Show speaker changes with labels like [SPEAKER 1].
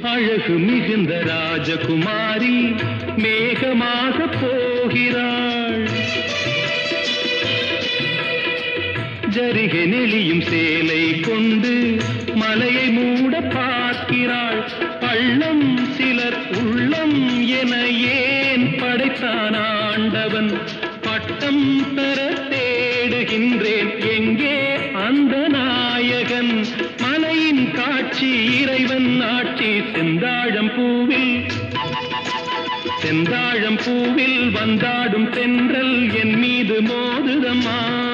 [SPEAKER 1] அழகு மிகுந்த ராஜகுமாரி மேகமாக போகிறாள் ஜரிகை நெளியும் சேலை கொண்டு மலையை மூட பார்க்கிறாள் பள்ளம் சிலர் உள்ளம் என ஏன் படைத்தான் ஆண்டவன் பட்டம் பெற தேடுகின்றேன் எங்கே அந்த நாயகன் மலையின் காட்சி இறைவன் ஆட்சி செந்தாழம் பூவில் செந்தாழம் பூவில் வந்தாடும் தென்றல் என் மீது மோதுதம்மா